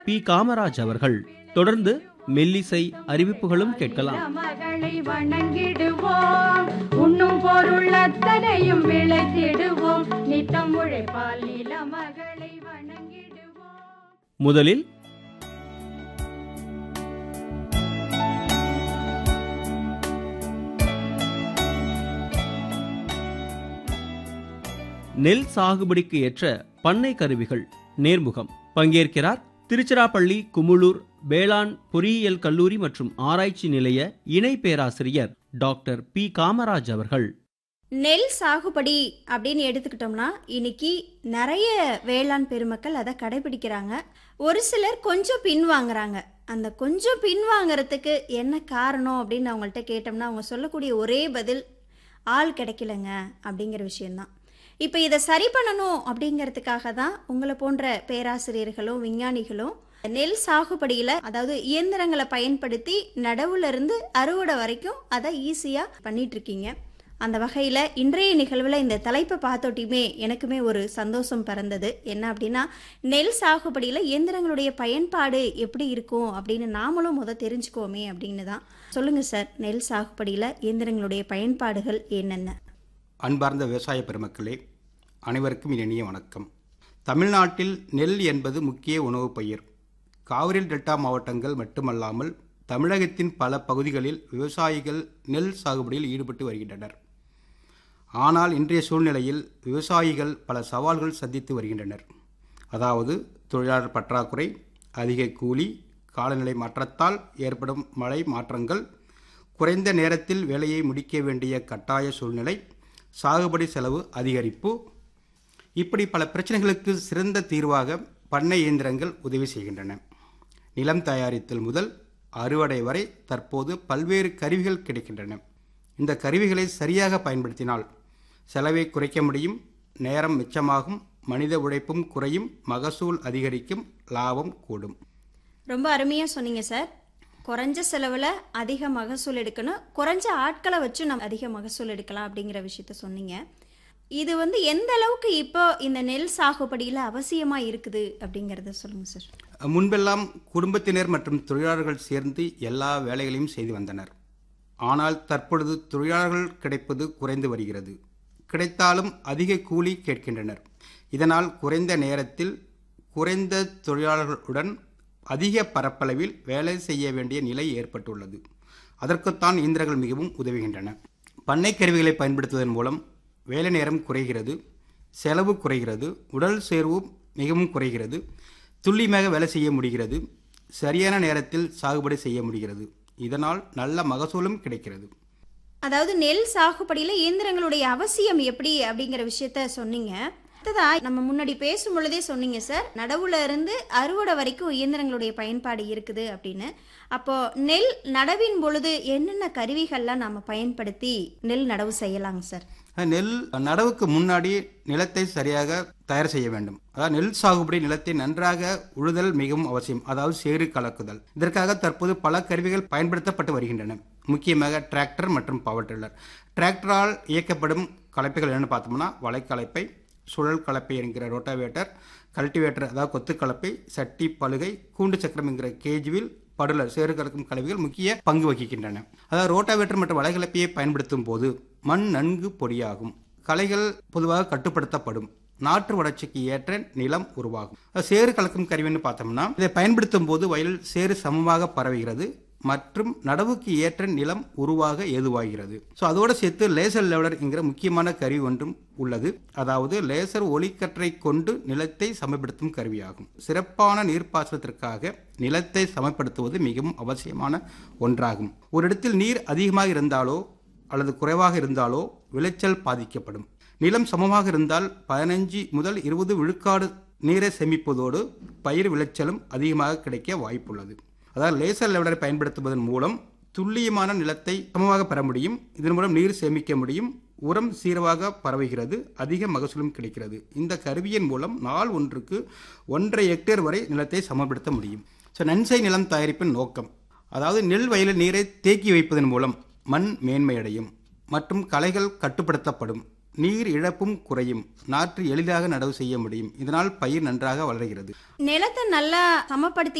B Kamaraj அவர்கள் தொடர்ந்து மெல்லிசை அறிவிப்புகளும் கேட்கலாம் மகளை வணங்கிடுவோம் உண்ணும் பொருள் அத்தனையும் விளைத்திடுவோம் நித்தம் உழைப்பால் நில மகளை வணங்கிடுவோம் முதலில் நெல் சாகுபடிக்கு ஏற்ற பண்ணை கருவிகள் நேர்முகம் பங்கேற்கிறார் திருச்சிராப்பள்ளி குமுளூர் வேளாண் பொறியியல் கல்லூரி மற்றும் ஆராய்ச்சி நிலைய இணை பேராசிரியர் டாக்டர் பி காமராஜ் அவர்கள் நெல் சாகுபடி அப்படின்னு எடுத்துக்கிட்டோம்னா இன்னைக்கு நிறைய வேளாண் பெருமக்கள் அதை கடைபிடிக்கிறாங்க ஒரு சிலர் கொஞ்சம் பின்வாங்குறாங்க அந்த கொஞ்சம் பின்வாங்கறதுக்கு என்ன காரணம் அப்படின்னு அவங்கள்ட்ட கேட்டோம்னா அவங்க சொல்லக்கூடிய ஒரே பதில் ஆள் கிடைக்கலங்க அப்படிங்கிற விஷயம்தான் இப்போ இதை சரி பண்ணணும் அப்படிங்கிறதுக்காக தான் உங்களை போன்ற பேராசிரியர்களும் விஞ்ஞானிகளும் நெல் சாகுபடியில் அதாவது இயந்திரங்களை பயன்படுத்தி நடவுல இருந்து அறுவடை வரைக்கும் அதை ஈஸியாக பண்ணிட்டு இருக்கீங்க அந்த வகையில் இன்றைய நிகழ்வில் இந்த தலைப்பை பார்த்தோட்டியுமே எனக்குமே ஒரு சந்தோஷம் பிறந்தது என்ன அப்படின்னா நெல் சாகுபடியில் இயந்திரங்களுடைய பயன்பாடு எப்படி இருக்கும் அப்படின்னு நாமளும் முத தெரிஞ்சுக்கோமே அப்படின்னு தான் சொல்லுங்கள் சார் நெல் சாகுபடியில் இயந்திரங்களுடைய பயன்பாடுகள் என்னென்ன அன்பார்ந்த விவசாய பெருமக்களே அனைவருக்கும் இனிய வணக்கம் தமிழ்நாட்டில் நெல் என்பது முக்கிய உணவுப் பயிர் காவிரி டெல்டா மாவட்டங்கள் மட்டுமல்லாமல் தமிழகத்தின் பல பகுதிகளில் விவசாயிகள் நெல் சாகுபடியில் ஈடுபட்டு வருகின்றனர் ஆனால் இன்றைய சூழ்நிலையில் விவசாயிகள் பல சவால்கள் சந்தித்து வருகின்றனர் அதாவது தொழிலாளர் பற்றாக்குறை அதிக கூலி காலநிலை மாற்றத்தால் ஏற்படும் மழை மாற்றங்கள் குறைந்த நேரத்தில் வேலையை முடிக்க வேண்டிய கட்டாய சூழ்நிலை சாகுபடி செலவு அதிகரிப்பு இப்படி பல பிரச்சனைகளுக்கு சிறந்த தீர்வாக பண்ணை இயந்திரங்கள் உதவி செய்கின்றன நிலம் தயாரித்தல் முதல் அறுவடை வரை தற்போது பல்வேறு கருவிகள் கிடைக்கின்றன இந்த கருவிகளை சரியாக பயன்படுத்தினால் செலவை குறைக்க முடியும் நேரம் மிச்சமாகும் மனித உழைப்பும் குறையும் மகசூல் அதிகரிக்கும் லாபம் கூடும் ரொம்ப அருமையாக சொன்னீங்க சார் குறைஞ்ச செலவில் அதிக மகசூல் எடுக்கணும் குறைஞ்ச ஆட்களை வச்சு நம்ம அதிக மகசூல் எடுக்கலாம் அப்படிங்கிற விஷயத்த சொன்னீங்க இது வந்து எந்த அளவுக்கு இப்போ இந்த நெல் சாகுபடியில் அவசியமாக இருக்குது அப்படிங்கிறத சொல்லுங்கள் சார் முன்பெல்லாம் குடும்பத்தினர் மற்றும் தொழிலாளர்கள் சேர்ந்து எல்லா வேலைகளையும் செய்து வந்தனர் ஆனால் தற்பொழுது தொழிலாளர்கள் கிடைப்பது குறைந்து வருகிறது கிடைத்தாலும் அதிக கூலி கேட்கின்றனர் இதனால் குறைந்த நேரத்தில் குறைந்த தொழிலாளர்களுடன் அதிக பரப்பளவில் வேலை செய்ய வேண்டிய நிலை ஏற்பட்டுள்ளது அதற்குத்தான் இயந்திரங்கள் மிகவும் உதவுகின்றன பண்ணை கருவிகளை பயன்படுத்துவதன் மூலம் வேலை நேரம் குறைகிறது செலவு குறைகிறது உடல் சேர்வு மிகவும் குறைகிறது துல்லியமாக வேலை செய்ய முடிகிறது சரியான நேரத்தில் சாகுபடி செய்ய முடிகிறது இதனால் நல்ல மகசூலும் கிடைக்கிறது அதாவது நெல் சாகுபடியில் இயந்திரங்களுடைய அவசியம் எப்படி அப்படிங்கிற விஷயத்த சொன்னீங்க அடுத்ததா நம்ம முன்னாடி பேசும் பொழுதே சொன்னீங்க சார் நடவுல இருந்து அறுவடை வரைக்கும் இயந்திரங்களுடைய பயன்பாடு இருக்குது அப்படின்னு அப்போ நெல் நடவின் பொழுது என்னென்ன கருவிகள்லாம் நாம பயன்படுத்தி நெல் நடவு செய்யலாங்க சார் நெல் நடவுக்கு முன்னாடி நிலத்தை சரியாக தயார் செய்ய வேண்டும் அதாவது நெல் சாகுபடி நிலத்தை நன்றாக உழுதல் மிகவும் அவசியம் அதாவது சேறு கலக்குதல் இதற்காக தற்போது பல கருவிகள் பயன்படுத்தப்பட்டு வருகின்றன முக்கியமாக டிராக்டர் மற்றும் பவர் டில்லர் டிராக்டரால் இயக்கப்படும் கலப்பைகள் என்னென்னு பார்த்தோம்னா வலைக்கலப்பை சுழல் கலப்பை என்கிற ரோட்டாவேட்டர் கல்டிவேட்டர் அதாவது கொத்து கலப்பை சட்டி பலுகை கூண்டு சக்கரம் என்கிற கேஜ்வில் படுலர் சேறு கலக்கும் கலவைகள் முக்கிய பங்கு வகிக்கின்றன அதாவது ரோட்டாவேட்டர் மற்றும் வலைகலப்பையை பயன்படுத்தும் போது மண் நன்கு பொடியாகும் களைகள் பொதுவாக கட்டுப்படுத்தப்படும் நாற்று வளர்ச்சிக்கு ஏற்ற நிலம் உருவாகும் சேறு கலக்கும் கருவின்னு பார்த்தோம்னா இதை பயன்படுத்தும் போது வயலில் சேறு சமமாக பரவுகிறது மற்றும் நடவுக்கு ஏற்ற நிலம் உருவாக ஏதுவாகிறது ஸோ அதோடு சேர்த்து லேசர் லெவலர் என்கிற முக்கியமான கருவி ஒன்றும் உள்ளது அதாவது லேசர் ஒளிக்கற்றை கொண்டு நிலத்தை சமப்படுத்தும் கருவியாகும் சிறப்பான நீர்ப்பாசனத்திற்காக நிலத்தை சமப்படுத்துவது மிகவும் அவசியமான ஒன்றாகும் ஒரு இடத்தில் நீர் அதிகமாக இருந்தாலோ அல்லது குறைவாக இருந்தாலோ விளைச்சல் பாதிக்கப்படும் நிலம் சமமாக இருந்தால் பதினஞ்சு முதல் இருபது விழுக்காடு நீரை சேமிப்பதோடு பயிர் விளைச்சலும் அதிகமாக கிடைக்க வாய்ப்புள்ளது அதாவது லேசர் லெவலரை பயன்படுத்துவதன் மூலம் துல்லியமான நிலத்தை சமமாக பெற முடியும் இதன் மூலம் நீர் சேமிக்க முடியும் உரம் சீரவாக பரவுகிறது அதிக மகசூலும் கிடைக்கிறது இந்த கருவியின் மூலம் நாள் ஒன்றுக்கு ஒன்றரை ஹெக்டேர் வரை நிலத்தை சமப்படுத்த முடியும் ஸோ நன்சை நிலம் தயாரிப்பின் நோக்கம் அதாவது நெல் வயலில் நீரை தேக்கி வைப்பதன் மூலம் மண் மேன்மையடையும் மற்றும் களைகள் கட்டுப்படுத்தப்படும் நீர் இழப்பும் குறையும் நாற்று எளிதாக நடவு செய்ய முடியும் இதனால் பயிர் நன்றாக வளர்கிறது நிலத்தை நல்லா சமப்படுத்தி